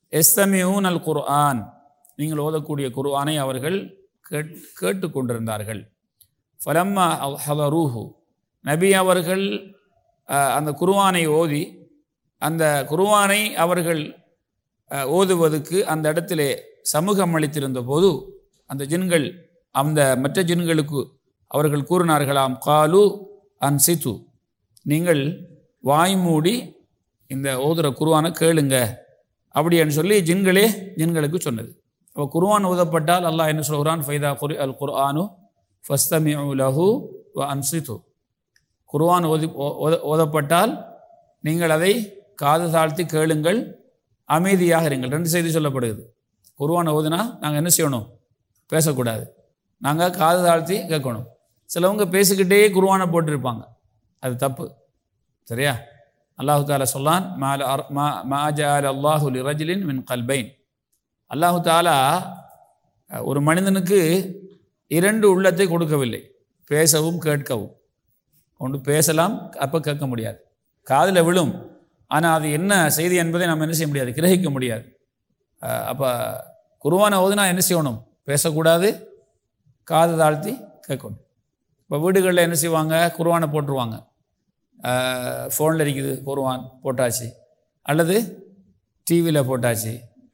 எஸ்தமியூன் அல் குர்ஆன் நீங்கள் ஓதக்கூடிய குர்ஆனை அவர்கள் கேட் கேட்டு கொண்டிருந்தார்கள் ஃபலம்மா ஹலரூஹு நபி அவர்கள் அஹ், அந்த குர்ஆனை ஓதி அந்த குர்ஆனை அவர்கள் அஹ், ஓதுவதற்கு அந்த இடத்திலே சமூகம் அளித்திருந்த போது அந்த ஜின்கள் அந்த மற்ற ஜின்களுக்கு அவர்கள் கூறினார்களாம் காலு அன்சித்து நீங்கள் வாய் மூடி இந்த ஓதுற குர்ஆனை கேளுங்க அப்படின்னு சொல்லி ஜின்களே ஜின்களுக்கு சொன்னது அப்போ குர்ஆன் ஓதப்பட்டால் அல்லாஹ் என்ன சொல்கிறான் ஃபைதா குரி அல் குர்ஆனு ஃபஸ்தமிஉ லஹு வ அன்சித்து குர்ஆன் ஓதி ஓ- ஓத- ஓதப்பட்டால் நீங்கள் அதை காது தாழ்த்தி கேளுங்கள் அமைதியாக இருங்கள் ரெண்டு செய்தி சொல்லப்படுகிறது குர்ஆன் ஓதுனா நாங்கள் என்ன செய்யணும் பேசக்கூடாது நாங்கள் காது தாழ்த்தி கேட்கணும் சிலவங்க பேசிக்கிட்டே குர்ஆனை போட்டிருப்பாங்க அது தப்பு சரியா அல்லாஹு தாலா சொல்லான் மால அர்- மா மா ஜால அல்லாஹு லி ரஜிலின் மின் கல்பைன் அல்லாஹு தாலா அஹ், ஒரு மனிதனுக்கு இரண்டு உள்ளத்தை கொடுக்கவில்லை பேசவும் கேட்கவும் ஒன்று பேசலாம் அப்போ கேட்க முடியாது காதில் விழும் ஆனால் அது என்ன செய்தி என்பதை நாம் என்ன செய்ய முடியாது கிரகிக்க முடியாது அப்போ குருவானை ஓதுனா என்ன செய்யணும் பேசக்கூடாது காது தாழ்த்தி கேட்கணும் இப்போ வீடுகளில் என்ன செய்வாங்க குருவானை போட்டுருவாங்க ஃபோனில் இருக்குது குருவான் போட்டாச்சு அல்லது டிவியில் போட்டாச்சு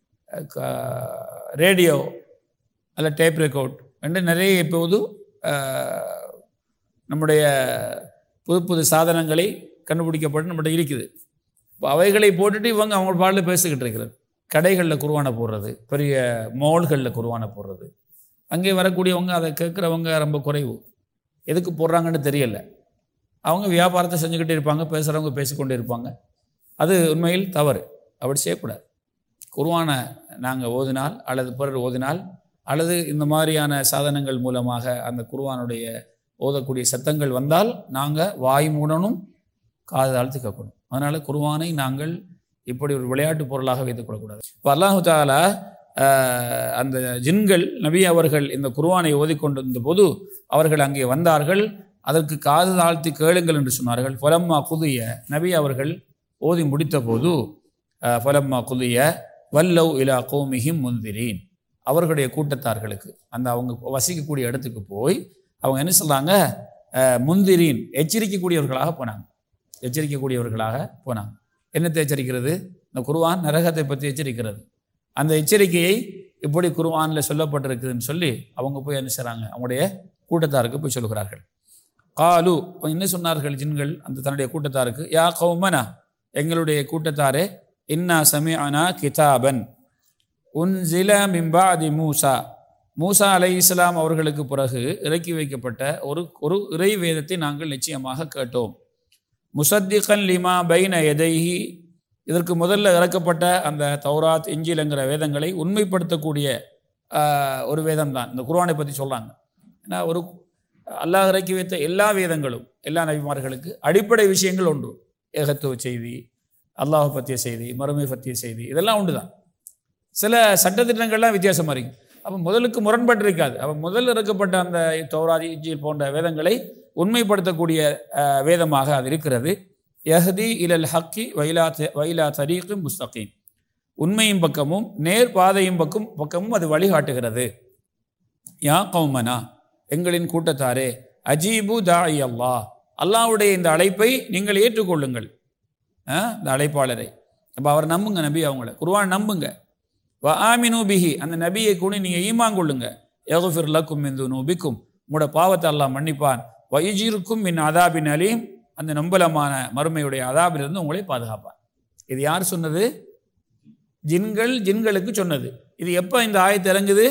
ரேடியோ அல்ல டேப் ரெக்கார்ட் ரெண்டு நிறைய இப்போது அஹ், நம்முடைய புது புது சாதனங்களை கண்டுபிடிக்கப்பட்டு நம்மகிட்ட இருக்குது இப்போ அவைகளை போட்டுட்டு இவங்க அவங்க பாடலில் பேசிக்கிட்டு இருக்கிறது கடைகளில் குருவானை போடுறது பெரிய மால்களில் குருவானை போடுறது அங்கே வரக்கூடியவங்க அதை கேட்குறவங்க ரொம்ப குறைவு எதுக்கு போடுறாங்கன்னு தெரியல அவங்க வியாபாரத்தை செஞ்சுக்கிட்டே இருப்பாங்க பேசுகிறவங்க பேசிக்கொண்டே இருப்பாங்க அது உண்மையில் தவறு அப்படி செய்யக்கூடாது குருவானை நாங்கள் ஓதினால் அல்லது பிறர் ஓதினால் அல்லது இந்த மாதிரியான சாதனங்கள் மூலமாக அந்த குருவானுடைய ஓதக்கூடிய சத்தங்கள் வந்தால் நாங்கள் வாய் மூடணும் காது தாழ்த்து கேட்கணும் அதனால் குருவானை நாங்கள் இப்படி ஒரு விளையாட்டு பொருளாக வைத்துக் கொள்ளக்கூடாது இப்போ அல்லாஹு தாலா ஆஹ், அந்த ஜின்கள் நபி அவர்கள் இந்த குருவானை ஓதிக்கொண்டிருந்த போது அவர்கள் அங்கே வந்தார்கள் அதற்கு காது தாழ்த்தி கேளுங்கள் என்று சொன்னார்கள் ஃபலம்மா குதிய நபி அவர்கள் ஓதி முடித்த போது அஹ், ஃபலம்மா குதிய வல்லவ் இலா கௌமிஹிம் முந்திரீன் அவர்களுடைய கூட்டத்தார்களுக்கு அந்த அவங்க வசிக்கக்கூடிய இடத்துக்கு போய் அவங்க என்ன சொல்கிறாங்க முந்திரீன் எச்சரிக்கக்கூடியவர்களாக போனாங்க எச்சரிக்கக்கூடியவர்களாக போனாங்க என்னத்தை எச்சரிக்கிறது இந்த குர்ஆன் நரகத்தை பற்றி எச்சரிக்கிறது அந்த எச்சரிக்கையை இப்படி குர்ஆனில் சொல்லப்பட்டிருக்குதுன்னு சொல்லி அவங்க போய் என்ன செய்கிறாங்க அவங்களுடைய கூட்டத்தாருக்கு போய் சொல்கிறார்கள் காலு அவங்க என்ன சொன்னார்கள் ஜின்கள் அந்த தன்னுடைய கூட்டத்தாருக்கு யா கௌமனா எங்களுடைய கூட்டத்தாரே இன்னா சமிஅனா கிதாபன் உன்சில மிம்பாதி மூசா மூசா அலை இஸ்லாம் அவர்களுக்கு பிறகு இறக்கி வைக்கப்பட்ட ஒரு ஒரு இறை வேதத்தை நாங்கள் நிச்சயமாக கேட்டோம் முசத்திகன் லிமா பைன எதைஹி இதற்கு முதல்ல இறக்கப்பட்ட அந்த தௌராத் இஞ்சிலங்கிற வேதங்களை உண்மைப்படுத்தக்கூடிய ஆஹ், ஒரு வேதம் தான் இந்த குர்ஆனை பற்றி சொல்கிறாங்க ஏன்னா ஒரு அல்லாஹ் இறக்கி வைத்த எல்லா வேதங்களும் எல்லா நபிமார்களுக்கு அடிப்படை விஷயங்கள் உண்டு ஏகத்துவ செய்தி அல்லாஹ் பற்றிய செய்தி மறுமை பற்றிய செய்தி இதெல்லாம் உண்டு தான் சில சட்டத்திட்டங்கள்லாம் வித்தியாசமாக இருக்கு அப்போ முதலுக்கு முரண்பட்டு இருக்காது அப்போ முதல் இறக்கப்பட்ட அந்த தௌராதி இஞ்சில் போன்ற வேதங்களை உண்மைப்படுத்தக்கூடிய அஹ், வேதமாக அது இருக்கிறது யஹதி இலல் ஹக்கி வைலா த- வைலா தரீக்கும் முஸ்தகீம் உண்மையும் பக்கமும் நேர் பாதையும் பக்கம் பக்கமும் அது வழிகாட்டுகிறது யா கௌமனா எங்களின் கூட்டத்தாரே அஜீபு தாய் அல்லாஹ் அல்லாஹ்வுடைய இந்த அழைப்பை நீங்கள் ஏற்றுக்கொள்ளுங்கள் ஆ, இந்த அழைப்பாளரை அப்போ அவர் நம்புங்க நபி அவங்கள குர்ஆன் நம்புங்க வ ஆமினு பிஹி அந்த நபியை கூட நீங்கள் ஈமாங்கொள்ளுங்க யகுஃபிர் லக்கும் மிந்து நூபிக்கும் உங்களோட பாவத்தை அல்லாஹ் மன்னிப்பான் வயுஜிருக்கும் மின் அதாபின் அலீம் அந்த நம்பலமான மறுமையுடைய அதாபிலிருந்து உங்களை பாதுகாப்பான் இது யார் சொன்னது ஜின்கள் ஜின்களுக்கு சொன்னது இது எப்போ இந்த ஆயத்து இறங்குது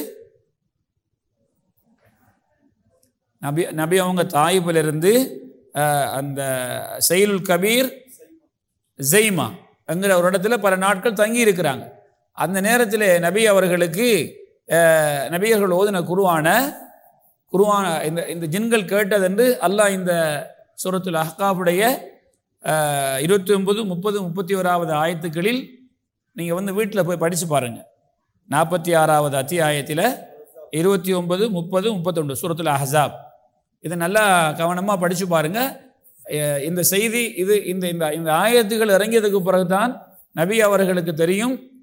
நபி நபி அவங்க தாயிபிலிருந்து அஹ், அந்த செயலுல் கபீர் ஜெய்மா என்கிற ஒரு இடத்துல பல நாட்கள் தங்கி இருக்கிறாங்க அந்த நேரத்தில் நபி அவர்களுக்கு அஹ், நபியர்கள் ஓதின குருவான குருவான இந்த இந்த ஜின்கள் கேட்டதென்று அல்லாஹ் இந்த சூரத்துல் அஹ்காஃபுடைய இருபத்தி ஒன்பது முப்பது முப்பத்தி ஓராவது ஆயத்துக்களில் நீங்கள் வந்து வீட்டில் போய் படித்து பாருங்கள் நாற்பத்தி ஆறாவது அத்தியாயத்தில் இருபத்தி ஒன்பது முப்பது முப்பத்தொன்று சூரத்துல் அஹ்ஸாப் இதை நல்லா கவனமாக படித்து பாருங்கள் இந்த செய்தி இது இந்த இந்த இந்த ஆயத்துகள் இறங்கியதுக்கு பிறகுதான் நபி அவர்களுக்கு தெரியும்